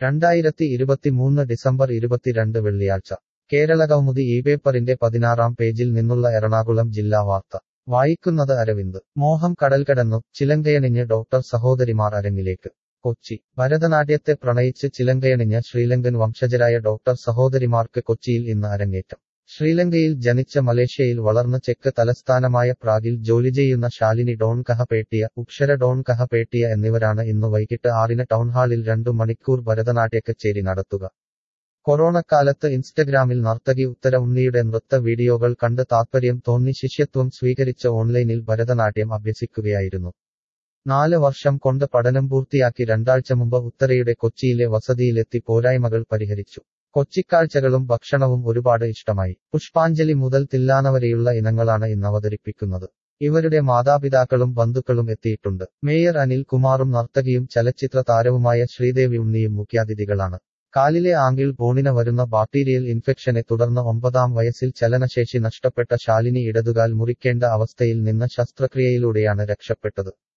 രണ്ടായിരത്തി ഇരുപത്തിമൂന്ന് ഡിസംബർ ഇരുപത്തിരണ്ട് വെള്ളിയാഴ്ച കേരളകൗമുദി ഈ പേപ്പറിന്റെ പതിനാറാം പേജിൽ നിന്നുള്ള എറണാകുളം ജില്ലാ വാർത്ത വായിക്കുന്നത് അരവിന്ദ് മോഹം കടൽക്കടന്നു ചിലങ്കയണിഞ്ഞ് ഡോക്ടർ സഹോദരിമാർ അരങ്ങിലേക്ക് കൊച്ചി ഭരതനാട്യത്തെ പ്രണയിച്ച് ചിലങ്കയണിഞ്ഞ ശ്രീലങ്കൻ വംശജരായ ഡോക്ടർ സഹോദരിമാർക്ക് കൊച്ചിയിൽ ഇന്ന് അരങ്ങേറ്റം ശ്രീലങ്കയിൽ ജനിച്ച മലേഷ്യയിൽ വളർന്ന് ചെക്ക് തലസ്ഥാനമായ പ്രാഗിൽ ജോലി ചെയ്യുന്ന ശാലിനി ഡോൺ കഹപേട്ടിയ ഉക്ഷര ഡോൺ കഹപേട്ടിയ എന്നിവരാണ് ഇന്ന് വൈകിട്ട് ആറിന് ടൗൺഹാളിൽ രണ്ടു മണിക്കൂർ ഭരതനാട്യ കച്ചേരി നടത്തുക കൊറോണക്കാലത്ത് ഇൻസ്റ്റഗ്രാമിൽ നർത്തകി ഉത്തര ഉണ്ണിയുടെ നൃത്ത വീഡിയോകൾ കണ്ട് താത്പര്യം തോന്നി ശിഷ്യത്വം സ്വീകരിച്ച ഓൺലൈനിൽ ഭരതനാട്യം അഭ്യസിക്കുകയായിരുന്നു നാല് വർഷം കൊണ്ട് പഠനം പൂർത്തിയാക്കി രണ്ടാഴ്ച മുമ്പ് ഉത്തരയുടെ കൊച്ചിയിലെ വസതിയിലെത്തി പോരായ്മകൾ പരിഹരിച്ചു കൊച്ചിക്കാഴ്ചകളും ഭക്ഷണവും ഒരുപാട് ഇഷ്ടമായി പുഷ്പാഞ്ജലി മുതൽ തില്ലാനവരെയുള്ള ഇനങ്ങളാണ് ഇന്ന് അവതരിപ്പിക്കുന്നത് ഇവരുടെ മാതാപിതാക്കളും ബന്ധുക്കളും എത്തിയിട്ടുണ്ട് മേയർ അനിൽ കുമാറും നർത്തകിയും ചലച്ചിത്ര താരവുമായ ശ്രീദേവി ഉണ്ണിയും മുഖ്യാതിഥികളാണ് കാലിലെ ആംഗിൾ ബോണിന് വരുന്ന ബാക്ടീരിയൽ ഇൻഫെക്ഷനെ തുടർന്ന് ഒമ്പതാം വയസ്സിൽ ചലനശേഷി നഷ്ടപ്പെട്ട ശാലിനി ഇടതുകാൽ മുറിക്കേണ്ട അവസ്ഥയിൽ നിന്ന് ശസ്ത്രക്രിയയിലൂടെയാണ് രക്ഷപ്പെട്ടത്